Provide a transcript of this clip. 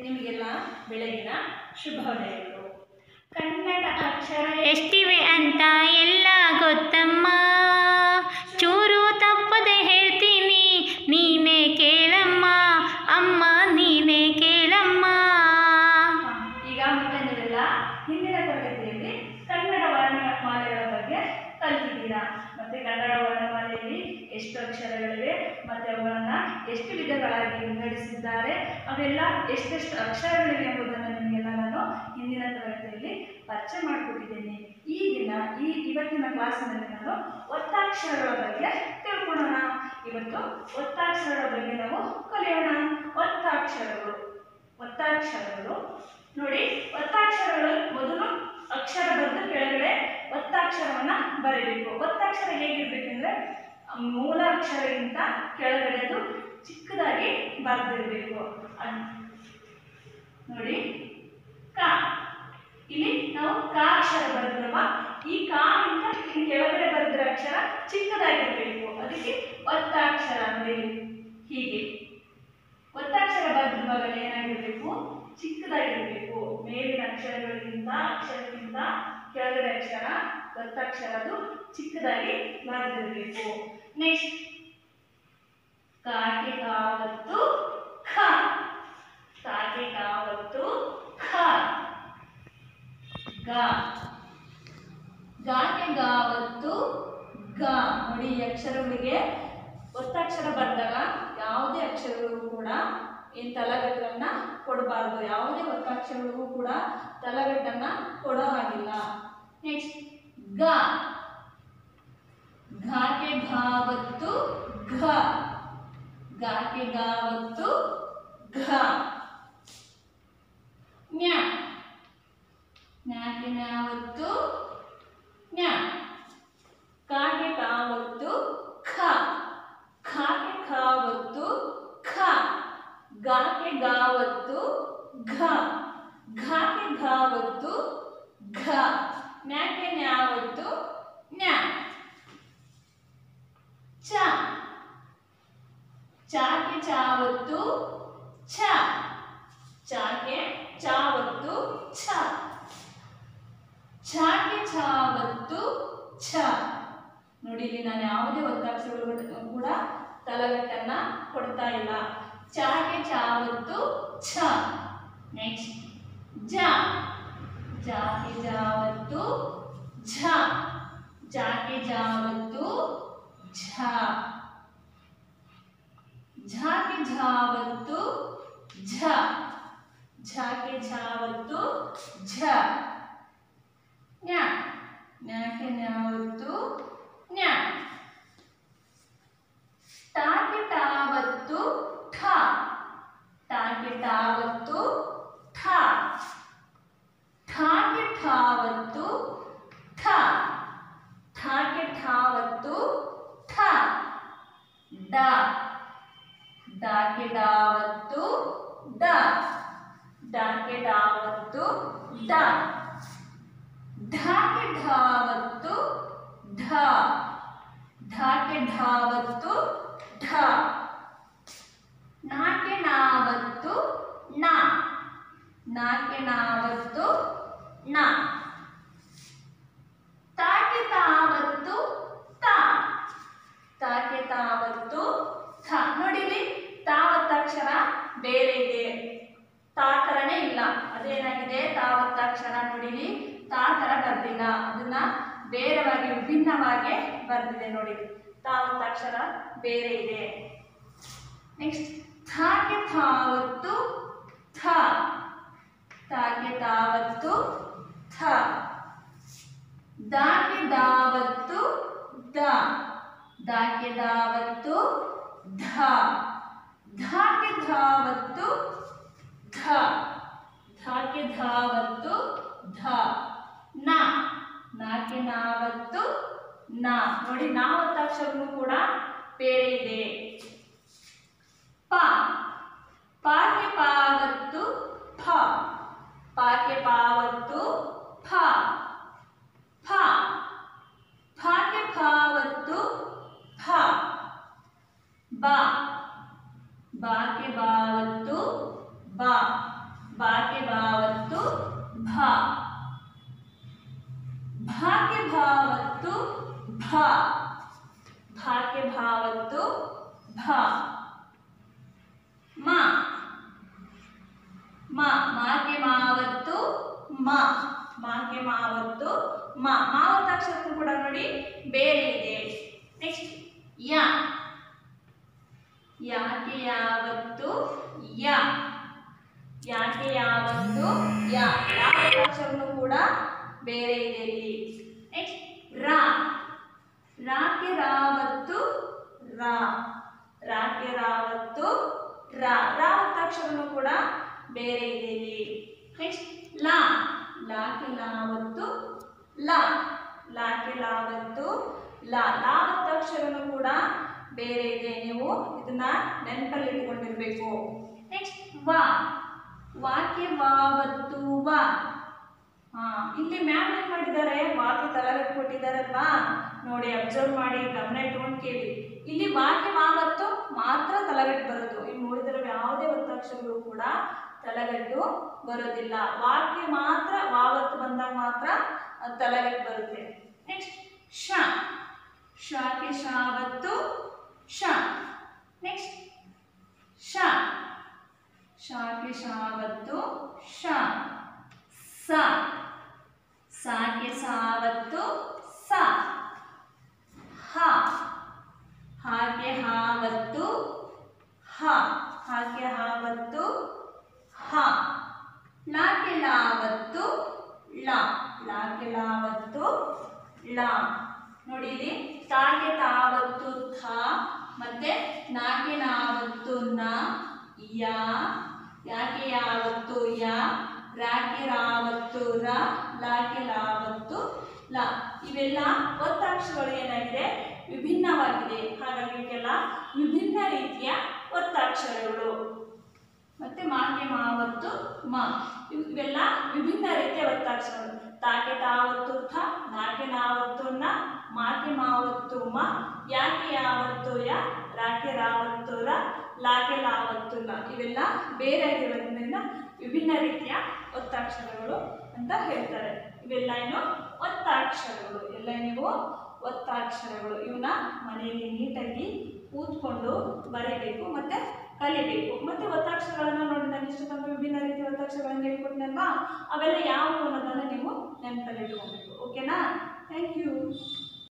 ನಿಮಗೆಲ್ಲ ಬೆಳಗಿನ ಶುಭೋದಯಗಳು ಕನ್ನಡ ಅಕ್ಷರ ಎಷ್ಟಿವೆ ಅಂತ ಎಲ್ಲ ಗೊತ್ತಮ್ಮ ಚೂರು ತಪ್ಪದೆ ಹೇಳ್ತೀನಿ ನೀನೇ ಕೇಳಮ್ಮ ಅಮ್ಮ ನೀನೇ ಕೇಳಮ್ಮ ಈಗ ಮತ್ತೆ ನೀವೆಲ್ಲ ಹಿಂದಿನ ತರಗತಿಯಲ್ಲಿ ಕನ್ನಡ ವರ್ಣಮಾಲೆಗಳ ಬಗ್ಗೆ ಕಲ್ತಿದ್ದೀರಾ ಮತ್ತೆ ಕನ್ನಡ ವರ್ಣಮಾಲೆಯಲ್ಲಿ ಎಷ್ಟು ಅಕ್ಷರಗಳಿವೆ ಮತ್ತೆ ಅವುಗಳನ್ನು ಎಷ್ಟು ವಿಧಗಳಾಗಿ ವಿಂಗಡಿಸಿದ್ದಾರೆ ಅವೆಲ್ಲ ಎಷ್ಟೆಷ್ಟು ಅಕ್ಷರಗಳಿವೆ ಎಂಬುದನ್ನು ನಿಮಗೆಲ್ಲ ನಾನು ಹಿಂದಿನ ತರಗತಿಯಲ್ಲಿ ಪರಿಚಯ ಮಾಡಿಕೊಟ್ಟಿದ್ದೇನೆ ಈ ದಿನ ಈ ಇವತ್ತಿನ ಕ್ಲಾಸಿನಲ್ಲಿ ನಾನು ಒತ್ತಾಕ್ಷರಗಳ ಬಗ್ಗೆ ತಿಳ್ಕೊಳ್ಳೋಣ ಇವತ್ತು ಒತ್ತಾಕ್ಷರಗಳ ಬಗ್ಗೆ ನಾವು ಕಲಿಯೋಣ ಒತ್ತಾಕ್ಷರಗಳು ಒತ್ತಾಕ್ಷರಗಳು ನೋಡಿ ಒತ್ತಾಕ್ಷರಗಳು ಮೊದಲು ಅಕ್ಷರ ಬರೆದು ಕೆಳಗಡೆ ಒತ್ತಾಕ್ಷರವನ್ನ ಬರೀಬೇಕು ಒತ್ತಾಕ್ಷರ ಹೇಗಿರ್ಬೇಕಂದ್ರೆ ಮೂಲ ಅಕ್ಷರಗಿಂತ ಕೆಳಗಡೆದು ಚಿಕ್ಕದಾಗಿ ಬರೆದಿರಬೇಕು ನೋಡಿ ಕ ಇಲ್ಲಿ ನಾವು ಕ ಅಕ್ಷರ ಬರೆದ್ರಲ್ವಾ ಈ ಕ ಇಂದ ಇನ್ನು ಕೆಳಗಡೆ ಬರೆದಿರೋ ಅಕ್ಷರ ಚಿಕ್ಕದಾಗಿರ್ಬೇಕು ಅದಕ್ಕೆ ಒತ್ತಾಕ್ಷರ ಅಂದ್ರೆ ಹೀಗೆ ಒತ್ತಾಕ್ಷರ ಬರೆದಿರುವಾಗ ಏನಾಗಿರಬೇಕು ಚಿಕ್ಕದಾಗಿರಬೇಕು ಮೇಲಿನ ಅಕ್ಷರಗಳಿಗಿಂತ ಅಕ್ಷರಕ್ಕಿಂತ ಕೆಳಗಡೆ ಅಕ್ಷರ ಒತ್ತಕ್ಷರ ಅದು ಚಿಕ್ಕದಾಗಿ ಬರೆದಿರಬೇಕು ನೆಕ್ಸ್ಟ್ ಕಾಗೆ ಕಾವತ್ತು ಖ ಕಾಗೆ ಕಾವತ್ತು ಖ ಗ ಗಾಗೆ ಗಾವತ್ತು ಗ ನೋಡಿ ಈ ಅಕ್ಷರಗಳಿಗೆ ಒತ್ತಕ್ಷರ ಬರೆದಾಗ ಯಾವುದೇ ಅಕ್ಷರಗಳಿಗೂ ಕೂಡ ಏನು ತಲಗಟ್ಟನ್ನ ಕೊಡಬಾರ್ದು ಯಾವುದೇ ಒತ್ತಕ್ಷರಗಳಿಗೂ ಕೂಡ ತಲಗಟ್ಟನ್ನ ಕೊಡೋ ಹಾಗಿಲ್ಲ ನೆಕ್ಸ್ಟ್ ಗ ಘಾಗೆ ಘಾವತ್ತು ಘ ಗಾಗೆ ಗಾವತ್ತು ಘ ನ್ಯ ನ್ಯಾಗೆ ನ್ಯಾವತ್ತು ನ್ಯ ಕಾಗೆ ಕಾವತ್ತು ಖ ಖಾಗೆ ಖಾವತ್ತು ಖ ಗಾಗೆ ಗಾವತ್ತು ಘ ಘಾಗೆ ಘಾವತ್ತು ಘ ನ್ಯಾಗೆ ನ್ಯಾವತ್ತು ನ್ಯ ಚ ಚಾಗೆ ಚಾವತ್ತು ಛ ಚಾಗೆ ಚಾವತ್ತು ಛ ಛಾಗೆ ಛಾವತ್ತು ಛ ನೋಡಿ ಇಲ್ಲಿ ನಾನು ಯಾವುದೇ ಒತ್ತಾಕ್ಷರಗಳು ಕೂಡ ತಲಗಟ್ಟನ್ನ ಕೊಡ್ತಾ ಇಲ್ಲ ಚಾಗೆ ಚಾವತ್ತು ಛ ನೆಕ್ಸ್ಟ್ ಜ ಜಾಗೆ ಜಾವತ್ತು ಝ ಜಾಗೆ ಜಾವತ್ತು ಝ ಝಾಗೆ ಝಾವತ್ತು ಝ ಝಾಗೆ ಝಾವತ್ತು ಝ ನ್ಯ ನ್ಯಾಕೆ ನ್ಯಾವತ್ತು ನ್ಯ ಟಾಗೆ ಟಾವತ್ತು ಠ ಟಾಗೆ ಟಾವತ್ತು ಠ ಠಾಗೆ ಠಾವತ್ತು ಠ ಠಾಗೆ ಠಾವತ್ತು ಠ ಡ ಡಾಗೆ ಡಾವತ್ತು ಡ ಡಾಗೆ ಡಾವತ್ತು ಡ ಢಾಗೆ ಢಾವತ್ತು ಢ ಢಾಗೆ ಢಾವತ್ತು ಢ ನಾಗೆ ನಾವತ್ತು ನ ನಾಗೆ ನಾವತ್ತು ನ ತಾಗೆ ತಾವತ್ತು ತ ತಾಗೆ ತಾವತ್ತು ಥ ನೋಡಿಲಿ ತಾವತ್ತಾಕ್ಷರ ಬೇರೆ ಇದೆ ತಾ ಥರನೇ ಇಲ್ಲ ಅದೇನಾಗಿದೆ ತಾವತ್ತಾಕ್ಷರ ನೋಡಿಲಿ ತಾ ಥರ ಬರ್ದಿಲ್ಲ ಅದನ್ನ ಬೇರೆವಾಗಿ ವಿಭಿನ್ನವಾಗಿ ಬರ್ದಿದೆ ನೋಡಿ ತಾವತ್ತಾಕ್ಷರ ಬೇರೆ ಇದೆ ನೆಕ್ಸ್ಟ್ ಥಾಗೆ ಥಾವತ್ತು ಥ ತಾಗೆ ತಾವತ್ತು ಥ ದಾಗೆ ದಾವತ್ತು ದ ದಾಗೆ ದಾವತ್ತು ಧ ಧಾಗೆ ಧಾವತ್ತು ಧ ಧಾಗೆ ಧಾವತ್ತು ಧ ನ ನಾಗೆ ನಾವತ್ತು ನ ನೋಡಿ ನಾವತ್ತಾಕ್ಷರನು ಕೂಡ ಬೇರೆ ಇದೆ ಪ ಪಾಗೆ ಪಾವತ್ತು ಫ ಪಾಗೆ ಪಾವತ್ತು ಫ ಫ ಫಾಗೆ ಫಾವತ್ತು ಫ ಬ ಬಾಗೆ ಬಾವತ್ತು ಬ ಬಾಕೆ ಬಾವತ್ತು ಭ ಭಾಕೆ ಭಾವತ್ತು ಭ ಭಾಕೆ ಭಾವತ್ತು ಭ ಮ ಮ ಮಾಕೆ ಮಾವತ್ತು ಮ ಮಾಕೆ ಮಾವತ್ತು ಮ ಮಾವತ್ತಾಕ್ಷರಕ್ಕೂ ಕೂಡ ನೋಡಿ ಬೇರೆ ಇದೆ ನೆಕ್ಸ್ಟ್ ಯ ಯಾಕೆ ಯಾವತ್ತು ಯ ಯಾಕೆ ಯಾವತ್ತು ಯ ಯಾವತ್ತಾಕ್ಷರನು ಕೂಡ ಬೇರೆ ಇದೆ ಇಲ್ಲಿ ನೆಕ್ಸ್ಟ್ ರಾ ರಾಕೆ ರಾವತ್ತು ರಾ ರಾಕೆ ರಾವತ್ತು ರಾ ರಾವತ್ತಾಕ್ಷರನು ಕೂಡ ಬೇರೆ ಇದೆ ಇಲ್ಲಿ ನೆಕ್ಸ್ಟ್ ಲಾ ಲಾಕೆ ಲಾವತ್ತು ಲ ಲಾಕೆ ಲಾವತ್ತು ಲ ಲಾವತ್ತಾಕ್ಷರನು ಕೂಡ ಬೇರೆ ಇದೆ ನೀವು ಇದನ್ನ ನೆನಪಲ್ಲಿ ಇಟ್ಕೊಂಡಿರ್ಬೇಕು ನೆಕ್ಸ್ಟ್ ವಾ ವಾಕ್ಯ ವಾವತ್ತು ವಾ ಹಾ ಇಲ್ಲಿ ಮ್ಯಾಮ್ ಏನ್ ಮಾಡಿದ್ದಾರೆ ವಾಕ್ಯ ತಲೆಗಟ್ಟು ಕೊಟ್ಟಿದ್ದಾರಲ್ವಾ ನೋಡಿ ಅಬ್ಸರ್ವ್ ಮಾಡಿ ಗಮನ ಇಟ್ಕೊಂಡು ಕೇಳಿ ಇಲ್ಲಿ ವಾಕ್ಯ ವಾವತ್ತು ಮಾತ್ರ ತಲೆಗಟ್ಟು ಬರೋದು ಇನ್ನು ಉಳಿದಿರೋ ಯಾವುದೇ ಒತ್ತಕ್ಷರಗಳು ಕೂಡ ತಲೆಗಟ್ಟು ಬರೋದಿಲ್ಲ ವಾಕ್ಯ ಮಾತ್ರ ವಾವತ್ತು ಬಂದಾಗ ಮಾತ್ರ ಅದು ತಲೆಗಟ್ಟು ಬರುತ್ತೆ ನೆಕ್ಸ್ಟ್ ಶ ಶಾಕೆ ಶಾವತ್ತು ಶ ನೆಕ್ಸ್ಟ್ ಶ ಶಾಕೆ ಶಾವತ್ತು ಶ ಸ ಸಾಕೆ ಸಾವತ್ತು ಸ ಹ ಹಾಗೆ ಹಾವತ್ತು ಹ ಹಾಗೆ ಹಾವತ್ತು ಹ ಲಾಕೆ ಲಾವತ್ತು ಲ ಲಾಕೆ ಲಾವತ್ತು ಲ ನೋಡಿ ಇಲ್ಲಿ ತಾಕೆ ತಾವತ್ತು ಥ ಮತ್ತೆ ನಾಕೆ ನಾವತ್ತು ನ ಯ ಯಾಕೆ ಯಾವತ್ತು ಯ ರಾಕೆ ರಾವತ್ತು ರ ಲಾಕೆ ಲಾವತ್ತು ಲ ಇವೆಲ್ಲ ಒತ್ತಾಕ್ಷರಗಳು ಏನಾಗಿದೆ ವಿಭಿನ್ನವಾಗಿದೆ ಹಾಗಾಗಿ ಇವಕ್ಕೆಲ್ಲ ವಿಭಿನ್ನ ರೀತಿಯ ಒತ್ತಾಕ್ಷರಗಳು ಮತ್ತೆ ಮಾಕೆ ಮಾವತ್ತು ಮ ಇವ್- ಇವೆಲ್ಲ ವಿಭಿನ್ನ ರೀತಿಯ ಒತ್ತಾಕ್ಷರಗಳು ತಾಕೆ ತಾವತ್ತು ಥ ನಾಕೆ ನಾವತ್ತು ನ ಮಾಕೆ ಮಾವತ್ತು ಮ ಯಾಕೆ ಯಾವತ್ತು ಯ ರಾಕೆ ರಾವತ್ತು ರ ಲಾಕೆ ಲಾವತ್ತು ಲ ಇವೆಲ್ಲ ಬೇರೆ ಆಗಿರೋದ್ರಿಂದ ವಿಭಿನ್ನ ರೀತಿಯ ಒತ್ತಾಕ್ಷರಗಳು ಅಂತ ಹೇಳ್ತಾರೆ ಇವೆಲ್ಲ ಏನು ಒತ್ತಾಕ್ಷರಗಳು ಎಲ್ಲ ನೀವು ಒತ್ತಾಕ್ಷರಗಳು ಇವನ್ನ ಮನೆಯಲ್ಲಿ ನೀಟಾಗಿ ಕೂತ್ಕೊಂಡು ಬರೀಬೇಕು ಮತ್ತೆ ಕಲಿಬೇಕು ಮತ್ತೆ ಒತ್ತಾಕ್ಷರಗಳನ್ನು ನೋಡಿ ನಾನು ಇಷ್ಟು ತನಕ ವಿಭಿನ್ನ ರೀತಿಯ ಒತ್ತಾಕ್ಷರಗಳನ್ನು ಹೇಳ್ಕೊಟ್ಟಿನಲ್ವಾ ಅವೆಲ್ಲ ಯಾವುವು ಅನ್ನೋದನ್ನು ನೀವು ನೆನಪಲ್ಲಿ ಇಟ್ಕೊಬೇಕು ಓಕೆನಾ ಥ್ಯಾಂಕ್ ಯು